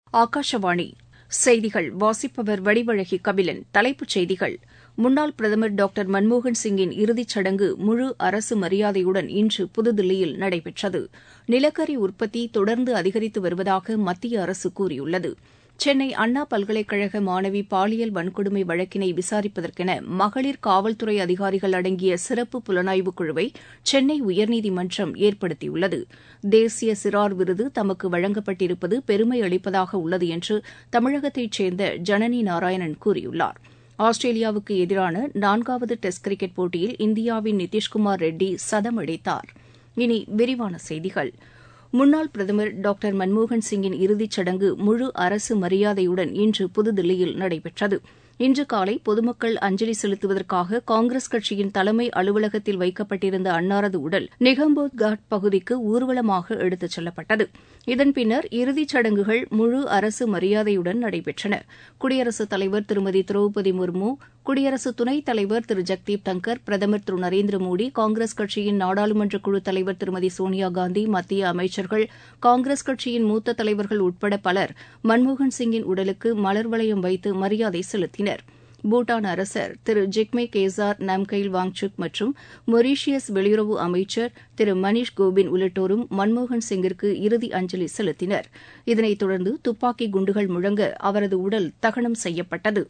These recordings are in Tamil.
ஆகாஷவாணி செய்திகள் வாசிப்பவர் வடிவழகி கபிலன் தலைப்புச் செய்திகள் முன்னாள் பிரதமர் டாக்டர் மன்மோகன் சிங்கின் இறுதிச் சடங்கு முழு அரசு மரியாதையுடன் இன்று புதுதில்லியில் நடைபெற்றது நிலக்கரி உற்பத்தி தொடர்ந்து அதிகரித்து வருவதாக மத்திய அரசு கூறியுள்ளது சென்னை அண்ணா பல்கலைக்கழக மாணவி பாலியல் வன்கொடுமை வழக்கினை விசாரிப்பதற்கென மகளிர் காவல்துறை அதிகாரிகள் அடங்கிய சிறப்பு புலனாய்வுக் குழுவை சென்னை உயர்நீதிமன்றம் ஏற்படுத்தியுள்ளது தேசிய சிறார் விருது தமக்கு வழங்கப்பட்டிருப்பது பெருமை அளிப்பதாக உள்ளது என்று தமிழகத்தைச் சேர்ந்த ஜனனி நாராயணன் கூறியுள்ளார் ஆஸ்திரேலியாவுக்கு எதிரான நான்காவது டெஸ்ட் கிரிக்கெட் போட்டியில் இந்தியாவின் நிதிஷ்குமார் ரெட்டி சதம் அடித்தார் இனி விரிவான செய்திகள் முன்னாள் பிரதமர் டாக்டர் மன்மோகன் சிங்கின் இறுதிச் சடங்கு முழு அரசு மரியாதையுடன் இன்று புதுதில்லியில் நடைபெற்றது இன்று காலை பொதுமக்கள் அஞ்சலி செலுத்துவதற்காக காங்கிரஸ் கட்சியின் தலைமை அலுவலகத்தில் வைக்கப்பட்டிருந்த அன்னாரது உடல் நிகம்போத் காட் பகுதிக்கு ஊர்வலமாக எடுத்துச் செல்லப்பட்டது இதன் பின்னர் இறுதிச் சடங்குகள் முழு அரசு மரியாதையுடன் நடைபெற்றன குடியரசுத் தலைவர் திருமதி திரௌபதி முர்மு குடியரசு துணைத் தலைவர் திரு ஜெக்தீப் தங்கர் பிரதமர் திரு நரேந்திர மோடி காங்கிரஸ் கட்சியின் நாடாளுமன்ற குழு தலைவர் திருமதி சோனியா காந்தி மத்திய அமைச்சர்கள் காங்கிரஸ் கட்சியின் மூத்த தலைவர்கள் உட்பட பலர் மன்மோகன் சிங்கின் உடலுக்கு மலர் வளையம் வைத்து மரியாதை செலுத்தினர் பூட்டான் அரசர் திரு ஜிக்மே கேசார் நாம்கைல் வாங்சுக் மற்றும் மொரீஷியஸ் வெளியுறவு அமைச்சர் திரு மணீஷ் கோபின் உள்ளிட்டோரும் மன்மோகன் சிங்கிற்கு இறுதி அஞ்சலி செலுத்தினர் இதனைத் தொடர்ந்து துப்பாக்கி குண்டுகள் முழங்க அவரது உடல் தகனம் செய்யப்பட்டது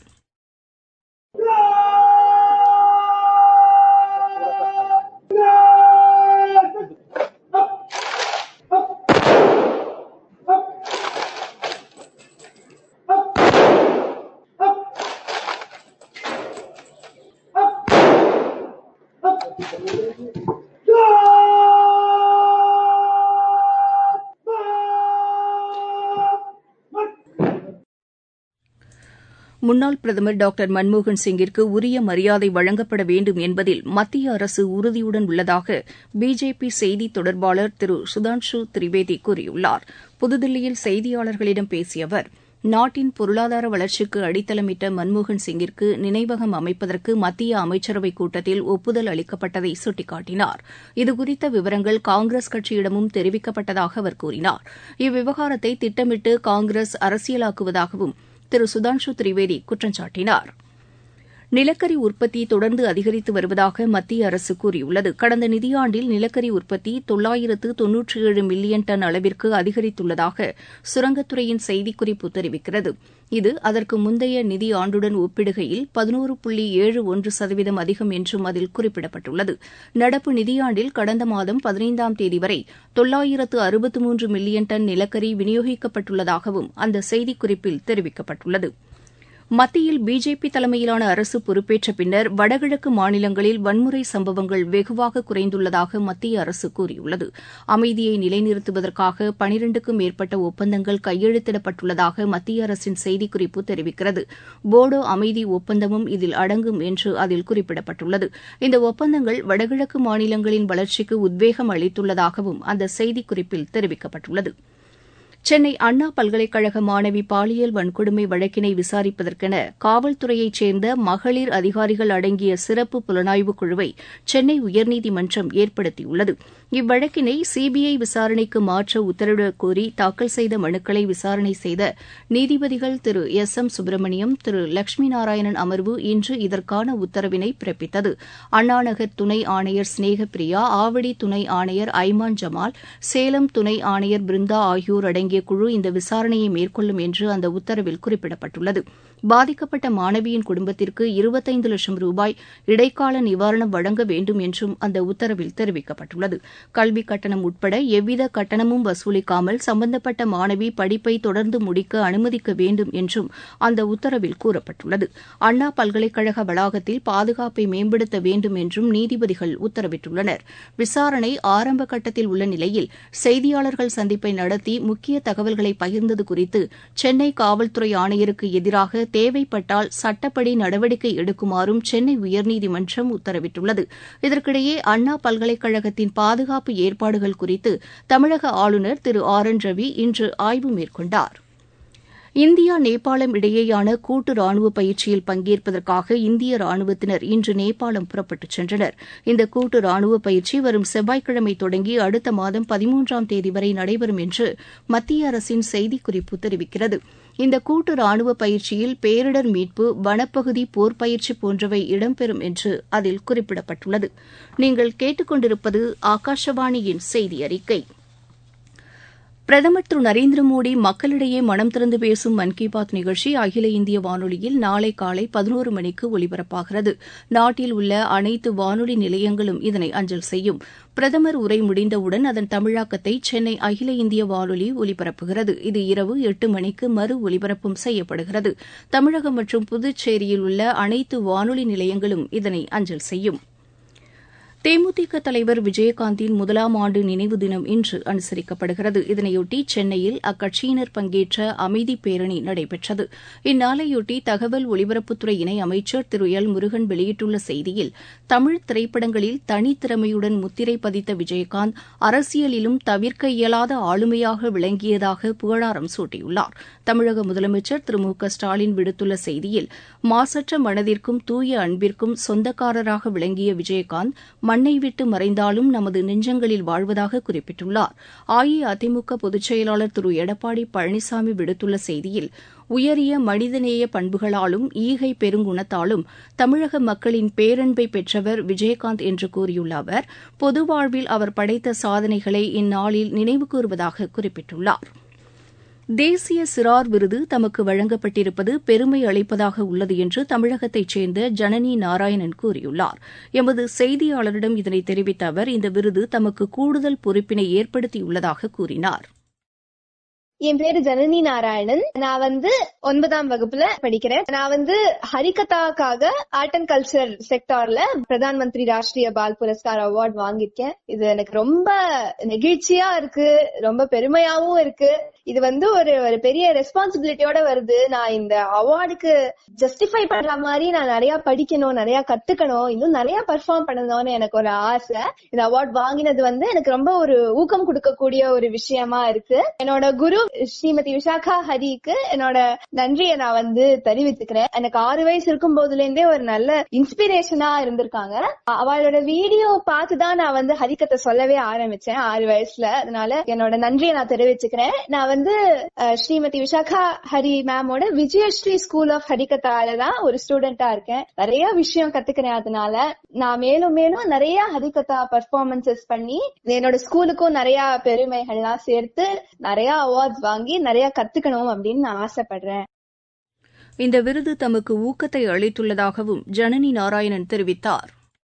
முன்னாள் பிரதமர் டாக்டர் மன்மோகன் சிங்கிற்கு உரிய மரியாதை வழங்கப்பட வேண்டும் என்பதில் மத்திய அரசு உறுதியுடன் உள்ளதாக பிஜேபி செய்தி தொடர்பாளர் திரு சுதான்ஷு திரிவேதி கூறியுள்ளார் புதுதில்லியில் செய்தியாளர்களிடம் பேசிய அவர் நாட்டின் பொருளாதார வளர்ச்சிக்கு அடித்தளமிட்ட மன்மோகன் சிங்கிற்கு நினைவகம் அமைப்பதற்கு மத்திய அமைச்சரவைக் கூட்டத்தில் ஒப்புதல் அளிக்கப்பட்டதை சுட்டிக்காட்டினார் இதுகுறித்த விவரங்கள் காங்கிரஸ் கட்சியிடமும் தெரிவிக்கப்பட்டதாக அவர் கூறினார் இவ்விவகாரத்தை திட்டமிட்டு காங்கிரஸ் அரசியலாக்குவதாகவும் திரு சுதான்ஷு திரிவேதி குற்றம் சாட்டினார் நிலக்கரி உற்பத்தி தொடர்ந்து அதிகரித்து வருவதாக மத்திய அரசு கூறியுள்ளது கடந்த நிதியாண்டில் நிலக்கரி உற்பத்தி தொள்ளாயிரத்து தொன்னூற்றி ஏழு மில்லியன் டன் அளவிற்கு அதிகரித்துள்ளதாக சுரங்கத்துறையின் செய்திக்குறிப்பு தெரிவிக்கிறது இது அதற்கு முந்தைய நிதி ஆண்டுடன் ஒப்பிடுகையில் பதினோரு புள்ளி ஏழு ஒன்று சதவீதம் அதிகம் என்றும் அதில் குறிப்பிடப்பட்டுள்ளது நடப்பு நிதியாண்டில் கடந்த மாதம் பதினைந்தாம் தேதி வரை தொள்ளாயிரத்து அறுபத்து மூன்று மில்லியன் டன் நிலக்கரி விநியோகிக்கப்பட்டுள்ளதாகவும் அந்த செய்திக்குறிப்பில் தெரிவிக்கப்பட்டுள்ளது மத்தியில் பிஜேபி தலைமையிலான அரசு பொறுப்பேற்ற பின்னர் வடகிழக்கு மாநிலங்களில் வன்முறை சம்பவங்கள் வெகுவாக குறைந்துள்ளதாக மத்திய அரசு கூறியுள்ளது அமைதியை நிலைநிறுத்துவதற்காக பனிரண்டுக்கும் மேற்பட்ட ஒப்பந்தங்கள் கையெழுத்திடப்பட்டுள்ளதாக மத்திய அரசின் செய்திக்குறிப்பு தெரிவிக்கிறது போடோ அமைதி ஒப்பந்தமும் இதில் அடங்கும் என்று அதில் குறிப்பிடப்பட்டுள்ளது இந்த ஒப்பந்தங்கள் வடகிழக்கு மாநிலங்களின் வளர்ச்சிக்கு உத்வேகம் அளித்துள்ளதாகவும் அந்த செய்திக்குறிப்பில் தெரிவிக்கப்பட்டுள்ளது சென்னை அண்ணா பல்கலைக்கழக மாணவி பாலியல் வன்கொடுமை வழக்கினை விசாரிப்பதற்கென காவல்துறையைச் சேர்ந்த மகளிர் அதிகாரிகள் அடங்கிய சிறப்பு புலனாய்வுக் குழுவை சென்னை உயர்நீதிமன்றம் ஏற்படுத்தியுள்ளது இவ்வழக்கினை சிபிஐ விசாரணைக்கு மாற்ற உத்தரவிடக் கோரி தாக்கல் செய்த மனுக்களை விசாரணை செய்த நீதிபதிகள் திரு எஸ் எம் சுப்பிரமணியம் திரு லட்சுமி நாராயணன் அமர்வு இன்று இதற்கான உத்தரவினை பிறப்பித்தது அண்ணாநகர் துணை ஆணையர் ஸ்னேகப்பிரியா ஆவடி துணை ஆணையர் ஐமான் ஜமால் சேலம் துணை ஆணையர் பிருந்தா ஆகியோர் அடங்கிய அடங்கிய குழு இந்த விசாரணையை மேற்கொள்ளும் என்று அந்த உத்தரவில் குறிப்பிடப்பட்டுள்ளது பாதிக்கப்பட்ட மாணவியின் குடும்பத்திற்கு இருபத்தைந்து லட்சம் ரூபாய் இடைக்கால நிவாரணம் வழங்க வேண்டும் என்றும் அந்த உத்தரவில் தெரிவிக்கப்பட்டுள்ளது கல்விக் கட்டணம் உட்பட எவ்வித கட்டணமும் வசூலிக்காமல் சம்பந்தப்பட்ட மாணவி படிப்பை தொடர்ந்து முடிக்க அனுமதிக்க வேண்டும் என்றும் அந்த உத்தரவில் கூறப்பட்டுள்ளது அண்ணா பல்கலைக்கழக வளாகத்தில் பாதுகாப்பை மேம்படுத்த வேண்டும் என்றும் நீதிபதிகள் உத்தரவிட்டுள்ளனர் விசாரணை ஆரம்ப கட்டத்தில் உள்ள நிலையில் செய்தியாளர்கள் சந்திப்பை நடத்தி முக்கிய தகவல்களை பகிர்ந்தது குறித்து சென்னை காவல்துறை ஆணையருக்கு எதிராக தேவைப்பட்டால் சட்டப்படி நடவடிக்கை எடுக்குமாறும் சென்னை உயர்நீதிமன்றம் உத்தரவிட்டுள்ளது இதற்கிடையே அண்ணா பல்கலைக்கழகத்தின் பாதுகாப்பு ஏற்பாடுகள் குறித்து தமிழக ஆளுநர் திரு ஆர் என் ரவி இன்று ஆய்வு மேற்கொண்டார் இந்தியா நேபாளம் இடையேயான கூட்டு ராணுவ பயிற்சியில் பங்கேற்பதற்காக இந்திய ராணுவத்தினர் இன்று நேபாளம் புறப்பட்டுச் சென்றனர் இந்த கூட்டு ராணுவ பயிற்சி வரும் செவ்வாய்க்கிழமை தொடங்கி அடுத்த மாதம் பதிமூன்றாம் தேதி வரை நடைபெறும் என்று மத்திய அரசின் செய்திக்குறிப்பு தெரிவிக்கிறது இந்த கூட்டு ராணுவ பயிற்சியில் பேரிடர் மீட்பு வனப்பகுதி போர் பயிற்சி போன்றவை இடம்பெறும் என்று அதில் குறிப்பிடப்பட்டுள்ளது நீங்கள் கேட்டுக்கொண்டிருப்பது ஆகாஷவாணியின் செய்தி அறிக்கை பிரதமர் திரு நரேந்திர மோடி மக்களிடையே மனம் திறந்து பேசும் மன் கி பாத் நிகழ்ச்சி அகில இந்திய வானொலியில் நாளை காலை பதினோரு மணிக்கு ஒலிபரப்பாகிறது நாட்டில் உள்ள அனைத்து வானொலி நிலையங்களும் இதனை அஞ்சல் செய்யும் பிரதமர் உரை முடிந்தவுடன் அதன் தமிழாக்கத்தை சென்னை அகில இந்திய வானொலி ஒலிபரப்புகிறது இது இரவு எட்டு மணிக்கு மறு ஒலிபரப்பும் செய்யப்படுகிறது தமிழகம் மற்றும் புதுச்சேரியில் உள்ள அனைத்து வானொலி நிலையங்களும் இதனை அஞ்சல் செய்யும் தேமுதிக தலைவர் விஜயகாந்தின் முதலாம் ஆண்டு நினைவு தினம் இன்று அனுசரிக்கப்படுகிறது இதனையொட்டி சென்னையில் அக்கட்சியினர் பங்கேற்ற அமைதி பேரணி நடைபெற்றது இந்நாளையொட்டி தகவல் ஒலிபரப்புத்துறை இணை அமைச்சர் திரு எல் முருகன் வெளியிட்டுள்ள செய்தியில் தமிழ் திரைப்படங்களில் தனித்திறமையுடன் முத்திரை பதித்த விஜயகாந்த் அரசியலிலும் தவிர்க்க இயலாத ஆளுமையாக விளங்கியதாக புகழாரம் சூட்டியுள்ளார் தமிழக முதலமைச்சர் திரு மு க ஸ்டாலின் விடுத்துள்ள செய்தியில் மாசற்ற மனதிற்கும் தூய அன்பிற்கும் சொந்தக்காரராக விளங்கிய விஜயகாந்த் மண்ணை விட்டு மறைந்தாலும் நமது நெஞ்சங்களில் வாழ்வதாக குறிப்பிட்டுள்ளார் அஇஅதிமுக பொதுச் செயலாளர் திரு எடப்பாடி பழனிசாமி விடுத்துள்ள செய்தியில் உயரிய மனிதநேய பண்புகளாலும் ஈகை பெருங்குணத்தாலும் தமிழக மக்களின் பேரன்பை பெற்றவர் விஜயகாந்த் என்று கூறியுள்ள அவர் பொது வாழ்வில் அவர் படைத்த சாதனைகளை இந்நாளில் நினைவுகூர்வதாக குறிப்பிட்டுள்ளார் தேசிய சிறார் விருது தமக்கு வழங்கப்பட்டிருப்பது பெருமை அளிப்பதாக உள்ளது என்று தமிழகத்தைச் சேர்ந்த ஜனனி நாராயணன் கூறியுள்ளார் எமது செய்தியாளரிடம் இதனை தெரிவித்த அவர் இந்த விருது தமக்கு கூடுதல் பொறுப்பினை ஏற்படுத்தியுள்ளதாக கூறினார் என் பேரு ஜனனி நாராயணன் நான் வந்து ஒன்பதாம் வகுப்புல படிக்கிறேன் நான் வந்து ஹரிகதாக்காக ஆர்ட் அண்ட் கல்ச்சர் செக்டார்ல பிரதான் மந்திரி ராஷ்டிரிய பால் புரஸ்கார் அவார்ட் வாங்கியிருக்கேன் இது எனக்கு ரொம்ப நெகிழ்ச்சியா இருக்கு ரொம்ப பெருமையாவும் இருக்கு இது வந்து ஒரு ஒரு பெரிய ரெஸ்பான்சிபிலிட்டியோட வருது நான் இந்த அவார்டுக்கு ஜஸ்டிஃபை பண்ற மாதிரி நான் நிறைய படிக்கணும் நிறைய கத்துக்கணும் இன்னும் நிறைய பெர்ஃபார்ம் பண்ணணும்னு எனக்கு ஒரு ஆசை இந்த அவார்ட் வாங்கினது வந்து எனக்கு ரொம்ப ஒரு ஊக்கம் கொடுக்கக்கூடிய ஒரு விஷயமா இருக்கு என்னோட குரு ஸ்ரீமதி விசாகா ஹரிக்கு என்னோட நன்றியை நான் வந்து தெரிவித்துக்கிறேன் எனக்கு ஆறு வயசு இருக்கும் போதுல இருந்தே ஒரு நல்ல இன்ஸ்பிரேஷனா இருந்திருக்காங்க அவளோட வீடியோ பார்த்துதான் நான் வந்து ஹரிக்கத்தை சொல்லவே ஆரம்பிச்சேன் ஆறு வயசுல அதனால என்னோட நன்றியை நான் தெரிவிச்சுக்கிறேன் நான் வந்து ஸ்ரீமதி விசாகா ஹரி மேமோட விஜயஸ்ரீ ஸ்கூல் ஆஃப் ஹரிகத்தால தான் ஒரு ஸ்டூடெண்டா இருக்கேன் நிறைய விஷயம் கத்துக்கிறேன் அதனால நான் மேலும் மேலும் நிறைய ஹரிகதா பர்ஃபார்மன்சஸ் பண்ணி என்னோட ஸ்கூலுக்கும் நிறைய பெருமைகள்லாம் சேர்த்து நிறைய அவார்ட்ஸ் வாங்கி நிறைய கத்துக்கணும் அப்படின்னு நான் ஆசைப்படுறேன் இந்த விருது தமக்கு ஊக்கத்தை அளித்துள்ளதாகவும் ஜனனி நாராயணன் தெரிவித்தார்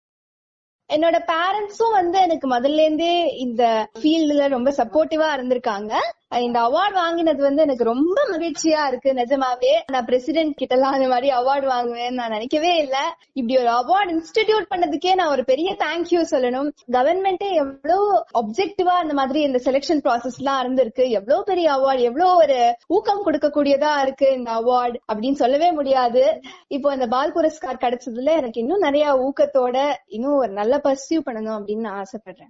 என்னோட பேரண்ட்ஸும் வந்து எனக்கு முதல்ல இருந்தே இந்த ஃபீல்டுல ரொம்ப சப்போர்ட்டிவா இருந்திருக்காங்க இந்த அவார்டு வாங்கினது வந்து எனக்கு ரொம்ப மகிழ்ச்சியா இருக்கு நிஜமாவே நான் பிரசிடென்ட் கிட்ட எல்லாம் அந்த மாதிரி அவார்டு வாங்குவேன் நான் நினைக்கவே இல்ல இப்படி ஒரு அவார்டு இன்ஸ்டிடியூட் பண்ணதுக்கே நான் ஒரு பெரிய தேங்க்யூ சொல்லணும் கவர்மெண்டே எவ்வளவு அப்செக்டிவா அந்த மாதிரி இந்த செலெக்ஷன் ப்ராசஸ் எல்லாம் இருந்திருக்கு எவ்வளவு பெரிய அவார்டு எவ்வளவு ஒரு ஊக்கம் கொடுக்கக்கூடியதா இருக்கு இந்த அவார்டு அப்படின்னு சொல்லவே முடியாது இப்போ இந்த பால் புரஸ்கார் கிடைச்சதுல எனக்கு இன்னும் நிறைய ஊக்கத்தோட இன்னும் ஒரு நல்ல பர்சியூ பண்ணணும் அப்படின்னு நான் ஆசைப்படுறேன்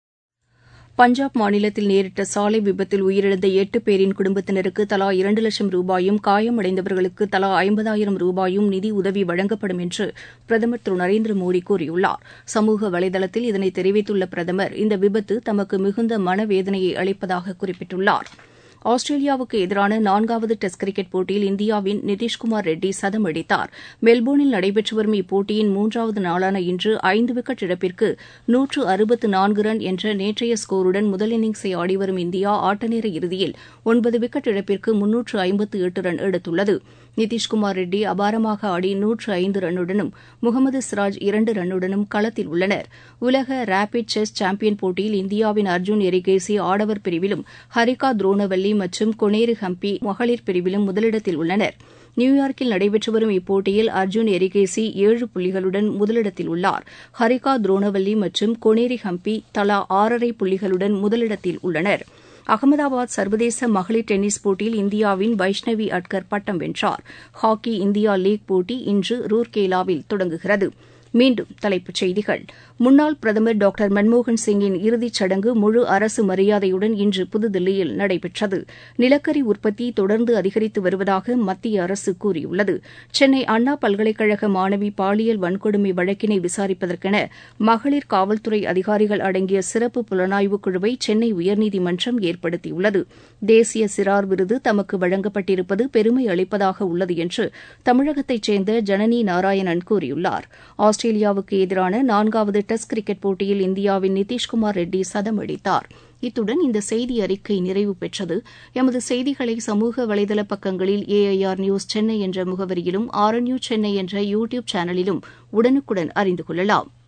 பஞ்சாப் மாநிலத்தில் நேரிட்ட சாலை விபத்தில் உயிரிழந்த எட்டு பேரின் குடும்பத்தினருக்கு தலா இரண்டு லட்சம் ரூபாயும் காயமடைந்தவர்களுக்கு தலா ஐம்பதாயிரம் ரூபாயும் நிதி உதவி வழங்கப்படும் என்று பிரதமர் திரு நரேந்திர மோடி கூறியுள்ளார் சமூக வலைதளத்தில் இதனை தெரிவித்துள்ள பிரதமர் இந்த விபத்து தமக்கு மிகுந்த மனவேதனையை அளிப்பதாக குறிப்பிட்டுள்ளாா் ஆஸ்திரேலியாவுக்கு எதிரான நான்காவது டெஸ்ட் கிரிக்கெட் போட்டியில் இந்தியாவின் நிதிஷ்குமார் ரெட்டி சதம் அடித்தார் மெல்போர்னில் நடைபெற்று வரும் இப்போட்டியின் மூன்றாவது நாளான இன்று ஐந்து விக்கெட் இழப்பிற்கு நூற்று அறுபத்து நான்கு ரன் என்ற நேற்றைய ஸ்கோருடன் முதல் இன்னிங்ஸை ஆடிவரும் இந்தியா ஆட்டநேர இறுதியில் ஒன்பது விக்கெட் இழப்பிற்கு முன்னூற்று ஐம்பத்து எட்டு ரன் எடுத்துள்ளது நிதிஷ்குமார் ரெட்டி அபாரமாக ஆடி நூற்று ஐந்து ரன்னுடனும் முகமது சிராஜ் இரண்டு ரன்னுடனும் களத்தில் உள்ளனர் உலக ரேபிட் செஸ் சாம்பியன் போட்டியில் இந்தியாவின் அர்ஜுன் எரிகேசி ஆடவர் பிரிவிலும் ஹரிகா துரோணவல்லி மற்றும் கொனேரு ஹம்பி மகளிர் பிரிவிலும் முதலிடத்தில் உள்ளனர் நியூயார்க்கில் நடைபெற்று வரும் இப்போட்டியில் அர்ஜுன் எரிகேசி ஏழு புள்ளிகளுடன் முதலிடத்தில் உள்ளார் ஹரிகா துரோணவல்லி மற்றும் கொனேரி ஹம்பி தலா ஆறரை புள்ளிகளுடன் முதலிடத்தில் உள்ளனா் அகமதாபாத் சர்வதேச மகளிர் டென்னிஸ் போட்டியில் இந்தியாவின் வைஷ்ணவி அட்கர் பட்டம் வென்றார் ஹாக்கி இந்தியா லீக் போட்டி இன்று ரூர்கேலாவில் தொடங்குகிறது மீண்டும் தலைப்புச் செய்திகள் முன்னாள் பிரதமர் டாக்டர் மன்மோகன் சிங்கின் இறுதிச் சடங்கு முழு அரசு மரியாதையுடன் இன்று புதுதில்லியில் நடைபெற்றது நிலக்கரி உற்பத்தி தொடர்ந்து அதிகரித்து வருவதாக மத்திய அரசு கூறியுள்ளது சென்னை அண்ணா பல்கலைக்கழக மாணவி பாலியல் வன்கொடுமை வழக்கினை விசாரிப்பதற்கென மகளிர் காவல்துறை அதிகாரிகள் அடங்கிய சிறப்பு புலனாய்வு குழுவை சென்னை உயர்நீதிமன்றம் ஏற்படுத்தியுள்ளது தேசிய சிறார் விருது தமக்கு வழங்கப்பட்டிருப்பது பெருமை அளிப்பதாக உள்ளது என்று தமிழகத்தைச் சேர்ந்த ஜனனி நாராயணன் கூறியுள்ளார் ஆஸ்திரேலியாவுக்கு எதிரான நான்காவது டெஸ்ட் கிரிக்கெட் போட்டியில் இந்தியாவின் நிதிஷ்குமார் ரெட்டி சதம் அடித்தார் இத்துடன் இந்த செய்தி அறிக்கை நிறைவு பெற்றது எமது செய்திகளை சமூக வலைதள பக்கங்களில் ஏஐஆர் நியூஸ் சென்னை என்ற முகவரியிலும் ஆர் என் யூ சென்னை என்ற யூ டியூப் சேனலிலும் உடனுக்குடன் அறிந்து கொள்ளலாம்